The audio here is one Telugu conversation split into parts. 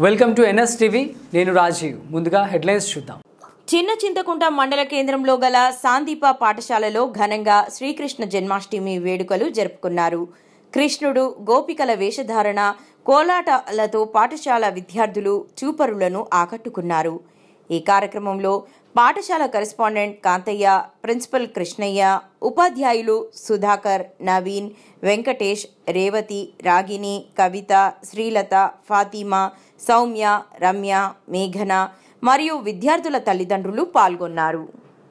వెల్కమ్ టు ఎన్ఎస్ టీవీ నేను రాజీవ్ ముందుగా హెడ్లైన్స్ చూద్దాం చిన్న చింతకుంట మండల కేంద్రంలో గల సాందీప పాఠశాలలో ఘనంగా శ్రీకృష్ణ జన్మాష్టమి వేడుకలు జరుపుకున్నారు కృష్ణుడు గోపికల వేషధారణ కోలాటాలతో పాఠశాల విద్యార్థులు చూపరులను ఆకట్టుకున్నారు ఈ కార్యక్రమంలో పాఠశాల కరెస్పాండెంట్ కాంతయ్య ప్రిన్సిపల్ కృష్ణయ్య ఉపాధ్యాయులు సుధాకర్ నవీన్ వెంకటేష్ రేవతి రాగిని కవిత శ్రీలత ఫాతిమా సౌమ్య రమ్య మేఘన మరియు విద్యార్థుల తల్లిదండ్రులు పాల్గొన్నారు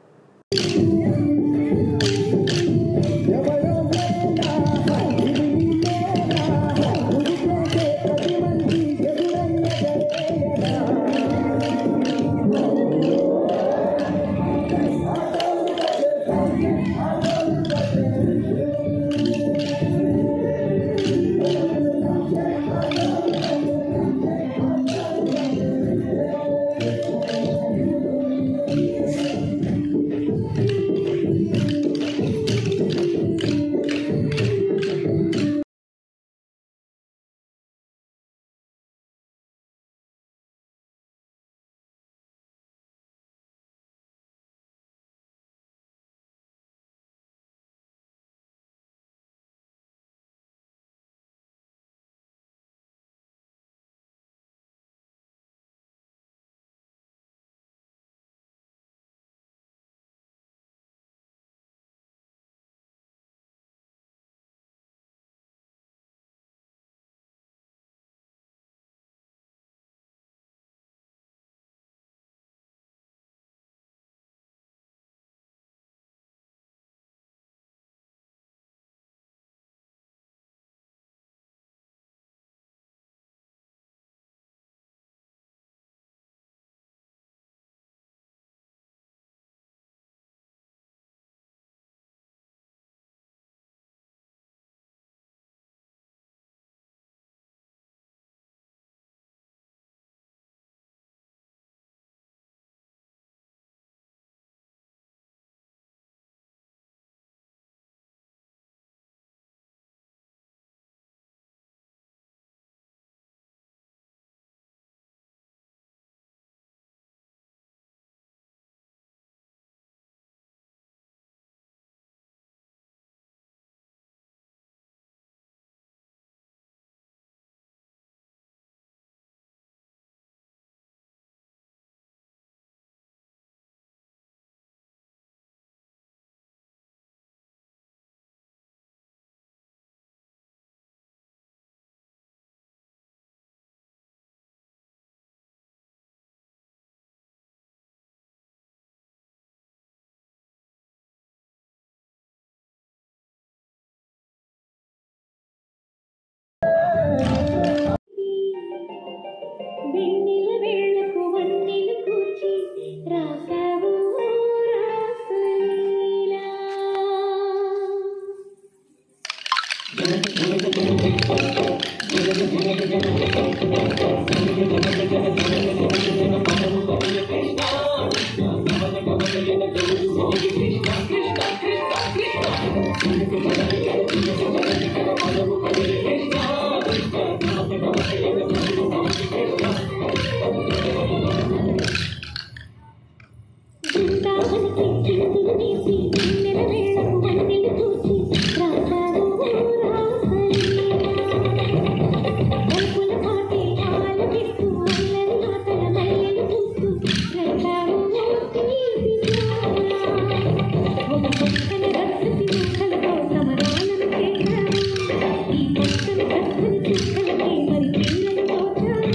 వెన్నెల వేళకు వన్నెలు కూర్చి రాసావు రాసలీలా బృందావనకి చిందులు వేసి వెన్నెల వేళకు వన్నెలు కూర్చి రాసావు రాసలీలా పలుకుల పాటే ఆలపిస్తూ అల్లరి మాటల మల్లెలు చూస్తూ రాసావు తీపిగా ఒక పక్కన రక్తసి ముఖలతో సమరాలను చేశావు ఈ పక్కన చక్కని చుక్కలకే మరి తీరలు తోచావు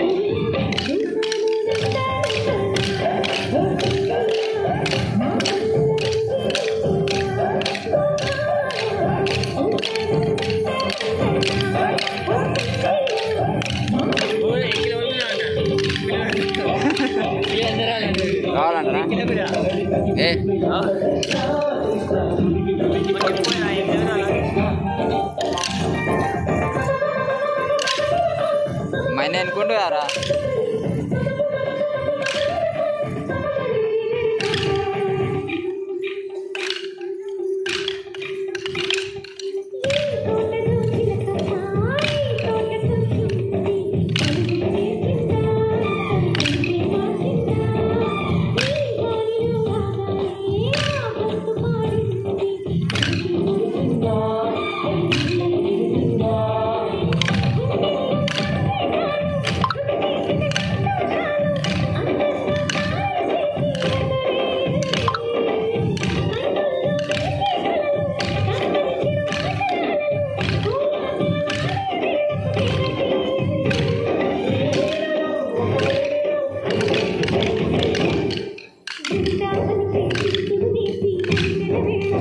కావాలంటారా ఏ మైనే అనుకుంటు కారా తోటలో చిలక హాయ్ తోట కూర్చుంది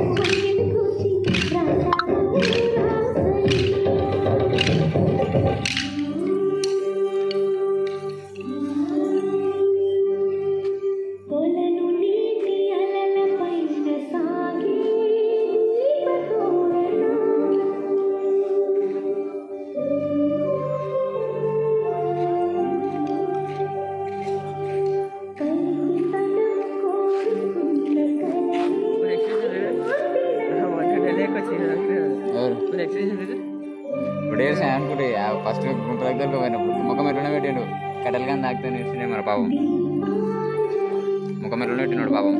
వన్నెలు చూసి రాసావు రాసలి కొలను నీటి అలల పైన సాగే దీపతోరణ కలిసి తనము కోరుకున్న ఎవరు ఇప్పుడు ఏడ్చా అనుకుంటే ఫస్ట్ గుంట దగ్గరకు పోయినప్పుడు ముఖం ఎట్లనే పెట్టిండు కట్టెలు కానీ తాకితే నేర్చునే మన పాపం ముఖం ఎట్లనే పెట్టినాడు పాపం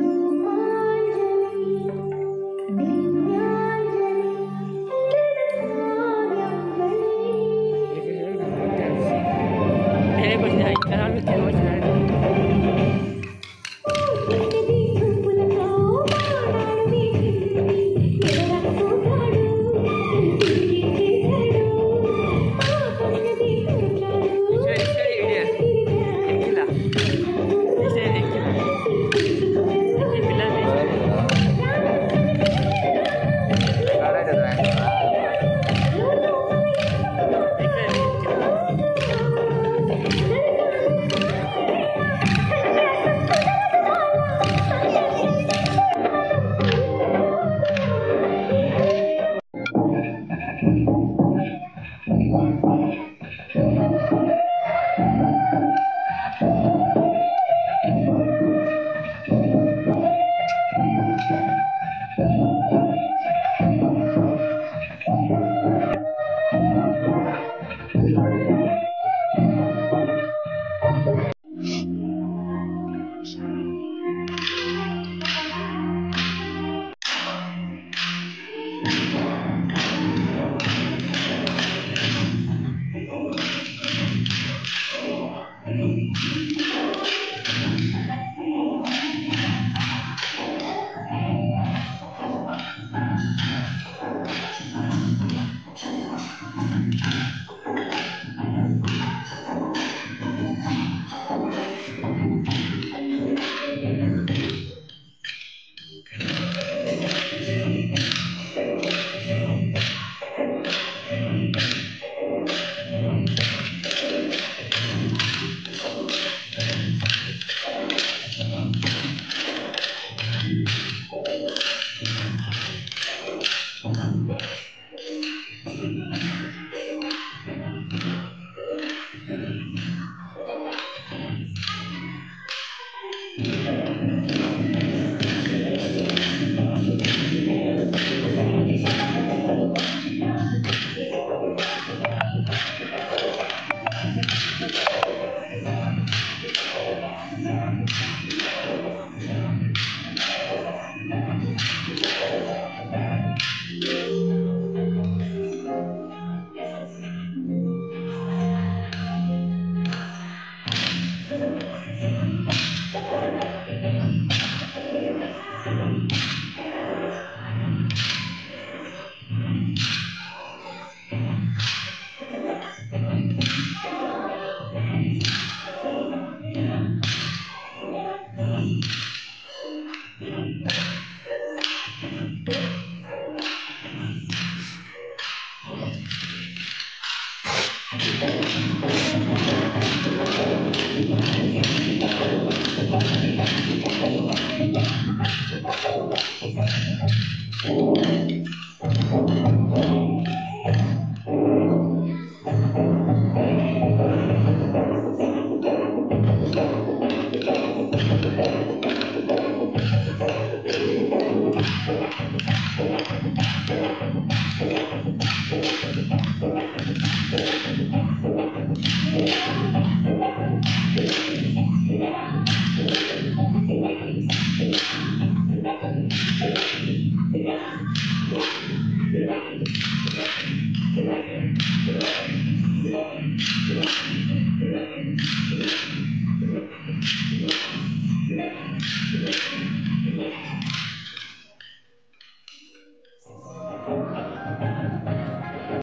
Thank you.